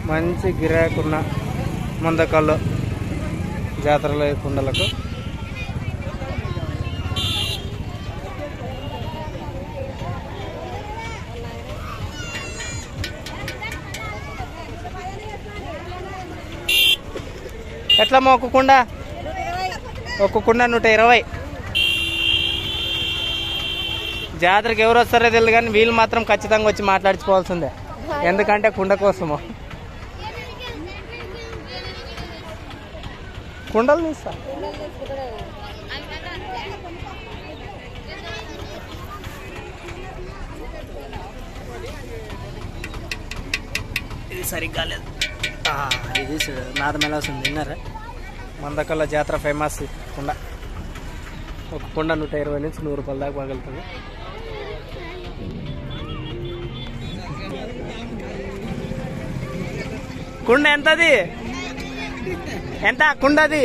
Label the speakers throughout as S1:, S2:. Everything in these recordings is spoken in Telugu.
S1: మంచి గిరాకున్న మందకల్లో జాతరలో ఈ కుండలకు ఎట్లమ్మా ఒక కుండ ఒక కుండ నూట ఇరవై జాతరకి ఎవరు వస్తారో తెలియదు కానీ వీళ్ళు మాత్రం ఖచ్చితంగా వచ్చి మాట్లాడుకోవాల్సిందే ఎందుకంటే కుండ కోసము కుండలు తీస్తా ఇది సరిగ్గా లేదు ఆ, ఇది స- నాదం ఎలా వస్తుంది విన్నారా మందకల్ల జాతర ఫేమస్ కుండ ఒక కుండ నూట ఇరవై నుంచి నూరు రూపాయల దాకా పగలుతుంది కుండ ఎంతది ఎంత కుండది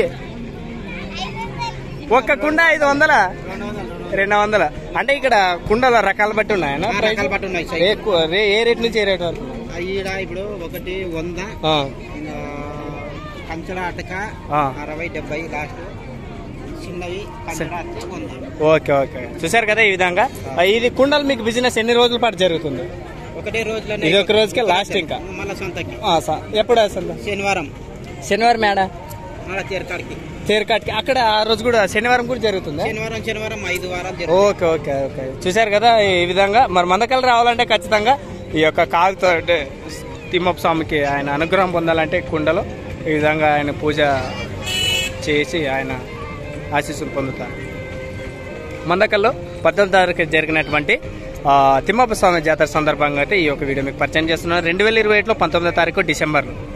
S1: ఒక్క కుండ ఐదు వందల రెండు వందల అంటే ఇక్కడ కుండల రకాలు బట్టి ఉన్నాయనా
S2: ఆ, రకాలు బట్టి ఉన్నాయి,
S1: ఏ కు- రే- ఏ రేట్ నుంచి ఏ రేట్ వరకు
S2: ఈడ ఇప్పుడు ఒకటి వంద
S1: ఆ,
S2: ఇంకా కంచెల అటక
S1: ఆ.
S2: అరవై డెబ్బై లాస్ట్ చిన్నవి కంచెల అటక వంద
S1: ఓకే ఓకే చూసారు కదా ఈ విధంగా ఆ, ఇది కుండలు మీకు బిజినెస్ ఎన్ని రోజుల పాటు జరుగుతుంది
S2: ఒకటే రోజులో
S1: ఇది ఒక రోజుకే లాస్ట్ ఇంకా
S2: మళ్ళా సొంతకి
S1: ఆ, స- ఎప్పుడు వస్తుంది
S2: శనివారం
S1: శనివారం మేడ
S2: మళ్ళా తీరకాడికి
S1: తేరుకాటికి అక్కడ ఆ రోజు కూడా శనివారం కూడా జరుగుతుంది
S2: శనివారం శనివారం ఐదు వారాలు జరుగుతుంది
S1: ఓకే ఓకే ఓకే చూశారు కదా ఈ విధంగా మరి మందకల్ రావాలంటే ఖచ్చితంగా ఈ యొక్క కాగుతో అంటే తిమ్మప్ప స్వామికి ఆయన అనుగ్రహం పొందాలంటే కుండలో ఈ విధంగా ఆయన పూజ చేసి ఆయన ఆశీస్సులు పొందుతారు మందకల్లో పద్దెనిమిది తారీఖు జరిగినటువంటి ఆ, తిమ్మప్ప స్వామి జాతర సందర్భంగా అయితే ఈ యొక్క వీడియో మీకు పరిచయం చేస్తున్నాను రెండు వేల ఇరవై ఒకటిలో పంతొమ్మిదో తారీఖు డిసెంబర్